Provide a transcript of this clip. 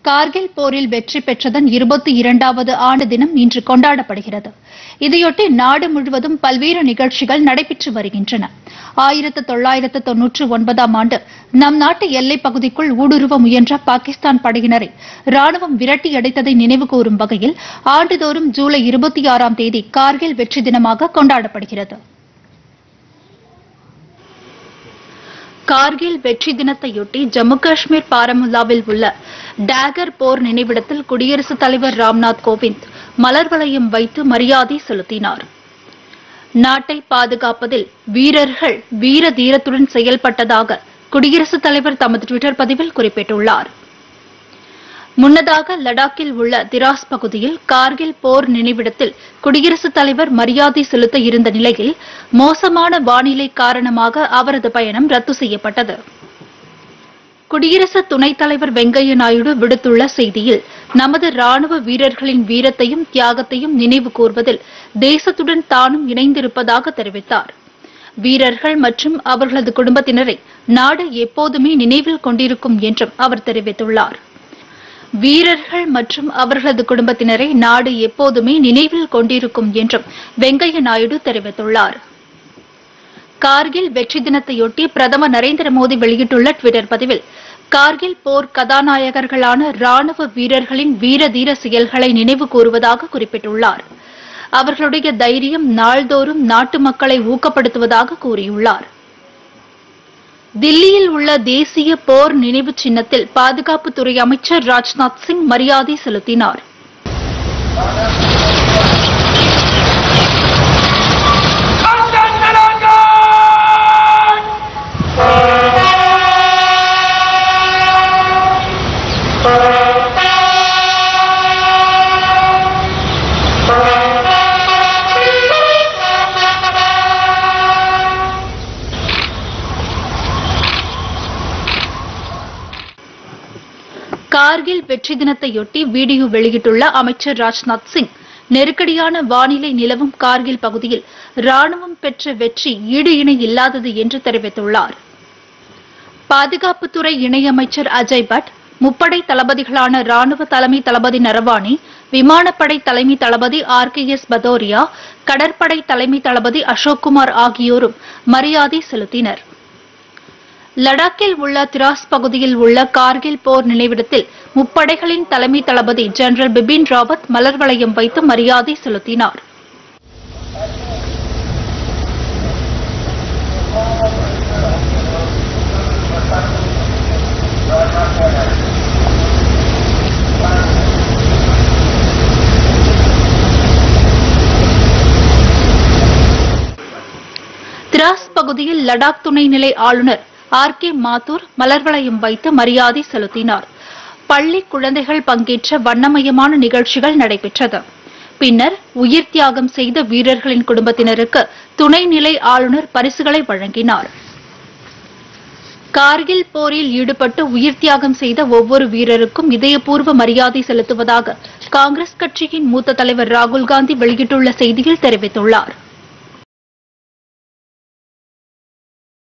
கார்கில் போரில் வெற்றி பெற்றதன் இருபத்தி இரண்டாவது ஆண்டு தினம் இன்று கொண்டாடப்படுகிறது இதையொட்டி நாடு முழுவதும் பல்வேறு நிகழ்ச்சிகள் நடைபெற்று வருகின்றன ஆயிரத்து தொள்ளாயிரத்து தொன்னூற்று ஒன்பதாம் ஆண்டு நம் நாட்டு எல்லைப் பகுதிக்குள் ஊடுருவ முயன்ற பாகிஸ்தான் படையினரை ராணுவம் விரட்டியடித்ததை நினைவுகூரும் வகையில் ஆண்டுதோறும் ஜூலை இருபத்தி ஆறாம் தேதி கார்கில் வெற்றி தினமாக கொண்டாடப்படுகிறது கார்கில் வெற்றி தினத்தையொட்டி ஜம்மு காஷ்மீர் பாரமுல்லாவில் உள்ள டாகர் போர் நினைவிடத்தில் குடியரசுத் தலைவர் ராம்நாத் கோவிந்த் மலர் வளையம் வைத்து மரியாதை செலுத்தினார் நாட்டை பாதுகாப்பதில் வீரர்கள் வீர தீரத்துடன் செயல்பட்டதாக குடியரசுத் தலைவர் தமது டுவிட்டர் பதிவில் குறிப்பிட்டுள்ளார் முன்னதாக லடாக்கில் உள்ள திராஸ் பகுதியில் கார்கில் போர் நினைவிடத்தில் குடியரசுத் தலைவர் மரியாதை செலுத்த இருந்த நிலையில் மோசமான வானிலை காரணமாக அவரது பயணம் ரத்து செய்யப்பட்டது குடியரசு துணைத் தலைவர் வெங்கையா நாயுடு விடுத்துள்ள செய்தியில் நமது ராணுவ வீரர்களின் வீரத்தையும் தியாகத்தையும் நினைவு கூர்வதில் தேசத்துடன் தானும் இணைந்திருப்பதாக தெரிவித்தார் வீரர்கள் மற்றும் அவர்களது குடும்பத்தினரை நாடு எப்போதுமே நினைவில் கொண்டிருக்கும் என்றும் அவர் தெரிவித்துள்ளார் வீரர்கள் மற்றும் அவர்களது குடும்பத்தினரை நாடு எப்போதுமே நினைவில் கொண்டிருக்கும் என்றும் வெங்கையா நாயுடு தெரிவித்துள்ளார் கார்கில் வெற்றி தினத்தையொட்டி பிரதமர் நரேந்திர மோடி வெளியிட்டுள்ள டுவிட்டர் பதிவில் கார்கில் போர் கதாநாயகர்களான ராணுவ வீரர்களின் வீர தீர செயல்களை நினைவு கூறுவதாக குறிப்பிட்டுள்ளார் அவர்களுடைய தைரியம் நாள்தோறும் நாட்டு மக்களை ஊக்கப்படுத்துவதாக கூறியுள்ளார் தில்லியில் உள்ள தேசிய போர் நினைவு சின்னத்தில் பாதுகாப்புத்துறை அமைச்சர் ராஜ்நாத் சிங் மரியாதை செலுத்தினார் London Melon! கார்கில் வெற்றி தினத்தையொட்டி வீடியோ வெளியிட்டுள்ள அமைச்சர் ராஜ்நாத் சிங் நெருக்கடியான வானிலை நிலவும் கார்கில் பகுதியில் ராணுவம் பெற்ற வெற்றி ஈடு இணை இல்லாதது என்று தெரிவித்துள்ளார் பாதுகாப்புத்துறை இணையமைச்சர் அஜய் பட் முப்படை தளபதிகளான ராணுவ தலைமை தளபதி நரவானே விமானப்படை தலைமை தளபதி ஆர் கே எஸ் பதோரியா கடற்படை தலைமை தளபதி அசோக்குமார் ஆகியோரும் மரியாதை செலுத்தினர் லடாக்கில் உள்ள திராஸ் பகுதியில் உள்ள கார்கில் போர் நினைவிடத்தில் முப்படைகளின் தலைமை தளபதி ஜெனரல் பிபின் ராவத் மலர் வளையம் வைத்து மரியாதை செலுத்தினார் திராஸ் பகுதியில் லடாக் துணைநிலை ஆளுநர் ஆர் கே மாத்தூர் மலர் வளையம் வைத்து மரியாதை செலுத்தினார் பள்ளி குழந்தைகள் பங்கேற்ற வண்ணமயமான நிகழ்ச்சிகள் நடைபெற்றது பின்னர் உயிர் தியாகம் செய்த வீரர்களின் குடும்பத்தினருக்கு துணைநிலை ஆளுநர் பரிசுகளை வழங்கினார் கார்கில் போரில் ஈடுபட்டு உயிர் தியாகம் செய்த ஒவ்வொரு வீரருக்கும் இதயபூர்வ மரியாதை செலுத்துவதாக காங்கிரஸ் கட்சியின் மூத்த தலைவர் ராகுல் காந்தி வெளியிட்டுள்ள செய்தியில் தெரிவித்துள்ளார்